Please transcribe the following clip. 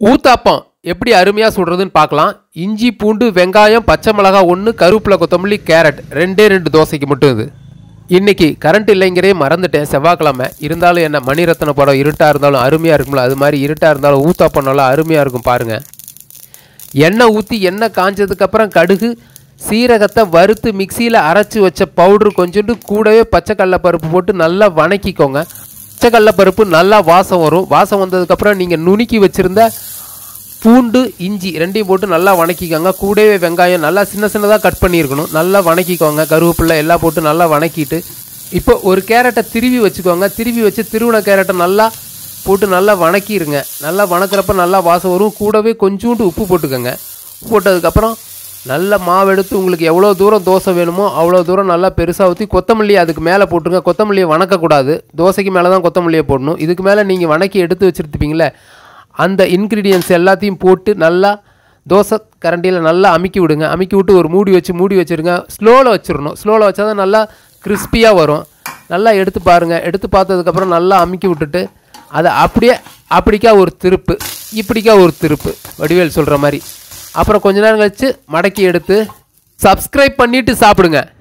ஊத்தாப்பம் எப்படி அருமையாக சுடுறதுன்னு பார்க்கலாம் இஞ்சி பூண்டு வெங்காயம் பச்சை மிளகாய் ஒன்று கருவேப்பிலை கொத்தமல்லி கேரட் ரெண்டே ரெண்டு தோசைக்கு மட்டும் இது இன்னைக்கு கரண்ட் இல்லைங்கிறே மறந்துட்டேன் செவ்வாய்க்கிழமை இருந்தாலும் என்ன மணிரத்ன படம் இருட்டாக இருந்தாலும் அருமையாக இருக்கும்ல அது மாதிரி இருட்டாக இருந்தாலும் ஊத்தாப்பம் நல்லா அருமையாக இருக்கும் பாருங்கள் எண்ணெய் ஊற்றி எண்ணெய் காஞ்சதுக்கப்புறம் கடுகு சீரகத்தை வறுத்து மிக்சியில் அரைச்சி வச்ச பவுட்ரு கொஞ்சோண்டு கூடவே பச்சை கடலப்பருப்பு போட்டு நல்லா வணக்கிக்கோங்க பச்சை கடலப்பருப்பு நல்லா வாசம் வரும் வாசம் வந்ததுக்கப்புறம் நீங்கள் நுணுக்கி வச்சுருந்த பூண்டு இஞ்சி ரெண்டையும் போட்டு நல்லா வணக்கிக்கோங்க கூடவே வெங்காயம் நல்லா சின்ன சின்னதாக கட் பண்ணியிருக்கணும் நல்லா வணக்கிக்கோங்க கருவேப்பிலை எல்லாம் போட்டு நல்லா வணக்கிட்டு இப்போ ஒரு கேரட்டை திருவி வச்சுக்கோங்க திருவி வச்சு திருவின கேரட்டை நல்லா போட்டு நல்லா வணக்கிடுங்க நல்லா வணக்கிறப்ப நல்லா வாசம் வரும் கூடவே கொஞ்சோண்டு உப்பு போட்டுக்கோங்க உப்பு போட்டதுக்கப்புறம் நல்ல மாவு எடுத்து உங்களுக்கு எவ்வளோ தூரம் தோசை வேணுமோ அவ்வளோ தூரம் நல்லா பெருசாக ஊற்றி கொத்தமல்லி அதுக்கு மேலே போட்டுருங்க கொத்தமல்லியை வணக்கக்கூடாது தோசைக்கு மேலே தான் கொத்தமல்லியை போடணும் இதுக்கு மேலே நீங்கள் வணக்கி எடுத்து வச்சுருப்பீங்களே அந்த இன்க்ரீடியன்ஸ் எல்லாத்தையும் போட்டு நல்லா தோசை கரண்டியில் நல்லா அமுக்கி விடுங்க அமுக்கி விட்டு ஒரு மூடி வச்சு மூடி வச்சுருங்க ஸ்லோவில் வச்சிடணும் ஸ்லோவில் வச்சா தான் நல்லா கிறிஸ்பியாக வரும் நல்லா எடுத்து பாருங்கள் எடுத்து பார்த்ததுக்கப்புறம் நல்லா அமுக்கி விட்டுட்டு அதை அப்படியே அப்படிக்கா ஒரு திருப்பு இப்படிக்கா ஒரு திருப்பு வடிவேல் சொல்கிற மாதிரி அப்புறம் கொஞ்ச நேரம் கழிச்சு மடக்கி எடுத்து சப்ஸ்கிரைப் பண்ணிவிட்டு சாப்பிடுங்க